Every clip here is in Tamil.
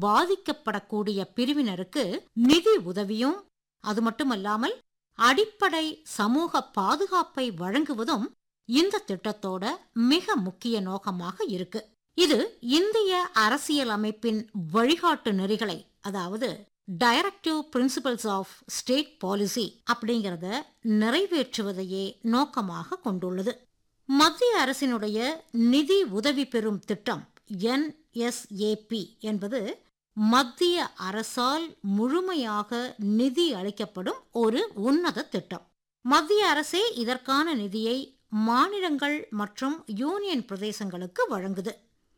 பாதிக்கப்படக்கூடிய பிரிவினருக்கு நிதி உதவியும் அது மட்டுமல்லாமல் அடிப்படை சமூக பாதுகாப்பை வழங்குவதும் இந்த திட்டத்தோட மிக முக்கிய நோக்கமாக இருக்கு இது இந்திய அரசியல் அமைப்பின் வழிகாட்டு நெறிகளை அதாவது directive principles of state policy அப்படிங்கறத நிறைவேற்றுவதையே நோக்கமாக கொண்டுள்ளது மத்திய அரசினுடைய நிதி உதவி பெறும் திட்டம் என்எஸ்ஏபி என்பது மத்திய அரசால் முழுமையாக நிதி அளிக்கப்படும் ஒரு உன்னத திட்டம் மத்திய அரசே இதற்கான நிதியை மாநிலங்கள் மற்றும் யூனியன் பிரதேசங்களுக்கு வழங்குது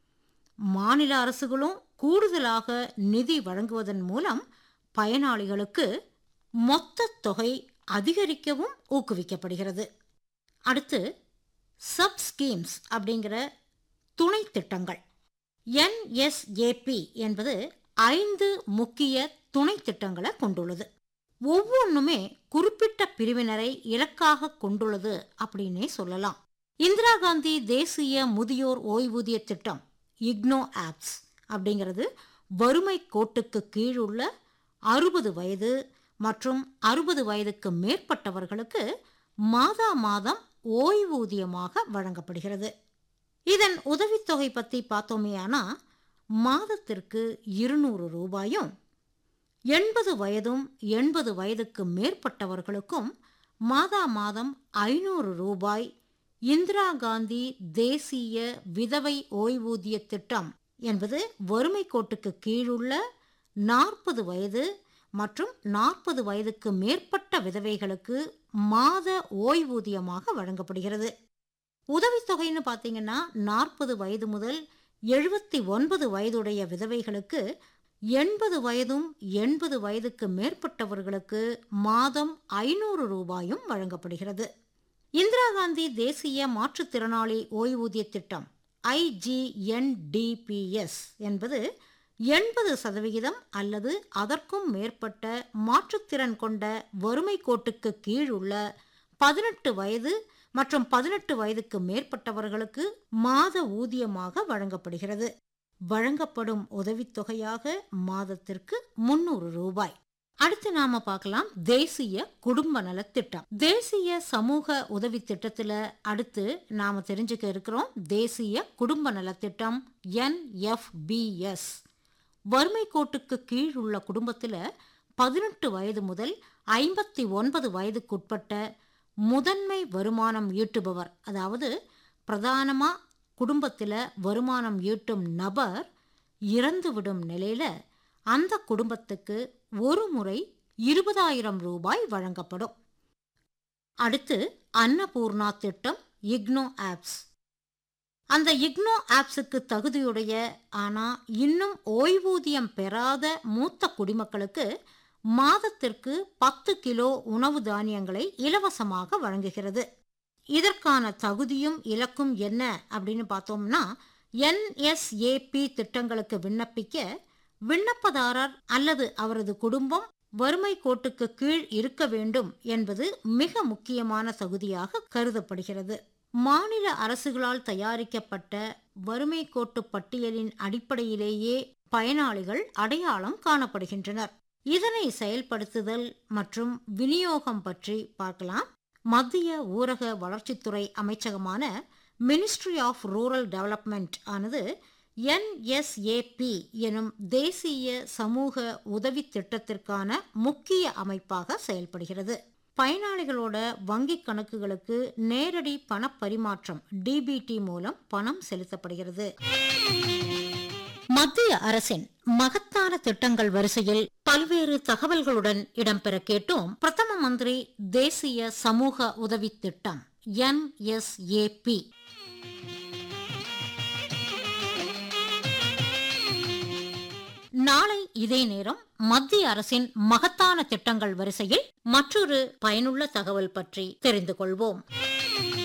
மாநில அரசுகளும் கூடுதலாக நிதி வழங்குவதன் மூலம் பயனாளிகளுக்கு மொத்த தொகை அதிகரிக்கவும் ஊக்குவிக்கப்படுகிறது அடுத்து சப் ஸ்கீம்ஸ் அப்படிங்கிற துணை திட்டங்கள் என்எஸ்ஏபி என்பது ஐந்து முக்கிய துணை திட்டங்களை கொண்டுள்ளது ஒவ்வொன்றுமே குறிப்பிட்ட பிரிவினரை இலக்காக கொண்டுள்ளது அப்படின்னே சொல்லலாம் இந்திரா காந்தி தேசிய முதியோர் ஓய்வூதிய திட்டம் இக்னோ ஆப்ஸ் அப்படிங்கிறது வறுமை கோட்டுக்கு கீழுள்ள அறுபது வயது மற்றும் அறுபது வயதுக்கு மேற்பட்டவர்களுக்கு மாதா மாதம் ஓய்வூதியமாக வழங்கப்படுகிறது இதன் உதவித்தொகை பற்றி பார்த்தோமேயானா மாதத்திற்கு இருநூறு ரூபாயும் எண்பது வயதும் எண்பது வயதுக்கு மேற்பட்டவர்களுக்கும் மாதா மாதம் ஐநூறு ரூபாய் இந்திரா காந்தி தேசிய விதவை ஓய்வூதிய திட்டம் என்பது வறுமை கோட்டுக்கு கீழுள்ள நாற்பது வயது மற்றும் நாற்பது வயதுக்கு மேற்பட்ட விதவைகளுக்கு மாத ஓய்வூதியமாக வழங்கப்படுகிறது உதவித்தொகைன்னு பார்த்தீங்கன்னா நாற்பது வயது முதல் எழுபத்தி ஒன்பது வயதுடைய விதவைகளுக்கு எண்பது வயதும் எண்பது வயதுக்கு மேற்பட்டவர்களுக்கு மாதம் ஐநூறு ரூபாயும் வழங்கப்படுகிறது இந்திரா காந்தி தேசிய மாற்றுத்திறனாளி ஓய்வூதிய திட்டம் ஐஜிஎன்டிபிஎஸ் என்பது எண்பது சதவிகிதம் அல்லது அதற்கும் மேற்பட்ட மாற்றுத்திறன் கொண்ட வறுமை கோட்டுக்கு கீழ் உள்ள பதினெட்டு வயது மற்றும் பதினெட்டு வயதுக்கு மேற்பட்டவர்களுக்கு மாத ஊதியமாக வழங்கப்படுகிறது வழங்கப்படும் உதவித்தொகையாக மாதத்திற்கு முன்னூறு ரூபாய் அடுத்து நாம பார்க்கலாம் தேசிய குடும்ப நலத் திட்டம் தேசிய சமூக உதவி திட்டத்துல அடுத்து நாம தெரிஞ்சுக்க இருக்கிறோம் தேசிய குடும்ப நலத்திட்டம் என்எஃபிஎஸ் வறுமை கோட்டுக்கு கீழ் உள்ள குடும்பத்துல பதினெட்டு வயது முதல் ஐம்பத்தி ஒன்பது வயதுக்குட்பட்ட முதன்மை வருமானம் ஈட்டுபவர் அதாவது பிரதானமா குடும்பத்துல வருமானம் ஈட்டும் நபர் இறந்துவிடும் நிலையில அந்த குடும்பத்துக்கு ஒரு முறை இருபதாயிரம் ரூபாய் வழங்கப்படும் அடுத்து அன்னபூர்ணா திட்டம் இக்னோ ஆப்ஸ் அந்த இக்னோ ஆப்ஸுக்கு தகுதியுடைய ஆனா இன்னும் ஓய்வூதியம் பெறாத மூத்த குடிமக்களுக்கு மாதத்திற்கு பத்து கிலோ உணவு தானியங்களை இலவசமாக வழங்குகிறது இதற்கான தகுதியும் இலக்கும் என்ன அப்படின்னு பார்த்தோம்னா என்எஸ்ஏபி திட்டங்களுக்கு விண்ணப்பிக்க விண்ணப்பதாரர் அல்லது அவரது குடும்பம் வறுமை கோட்டுக்கு கீழ் இருக்க வேண்டும் என்பது மிக முக்கியமான தகுதியாக கருதப்படுகிறது மாநில அரசுகளால் தயாரிக்கப்பட்ட வறுமை கோட்டு பட்டியலின் அடிப்படையிலேயே பயனாளிகள் அடையாளம் காணப்படுகின்றனர் இதனை செயல்படுத்துதல் மற்றும் விநியோகம் பற்றி பார்க்கலாம் மத்திய ஊரக வளர்ச்சித்துறை அமைச்சகமான மினிஸ்ட்ரி ஆஃப் ரூரல் டெவலப்மெண்ட் ஆனது என்எஸ்ஏபி எனும் தேசிய சமூக உதவி திட்டத்திற்கான முக்கிய அமைப்பாக செயல்படுகிறது பயனாளிகளோட வங்கி கணக்குகளுக்கு நேரடி பண பரிமாற்றம் டிபிடி மூலம் பணம் செலுத்தப்படுகிறது மத்திய அரசின் மகத்தான திட்டங்கள் வரிசையில் பல்வேறு தகவல்களுடன் இடம்பெற கேட்டோம் பிரதம மந்திரி தேசிய சமூக உதவி திட்டம் என்எஸ்ஏபி நாளை இதே நேரம் மத்திய அரசின் மகத்தான திட்டங்கள் வரிசையில் மற்றொரு பயனுள்ள தகவல் பற்றி தெரிந்து கொள்வோம்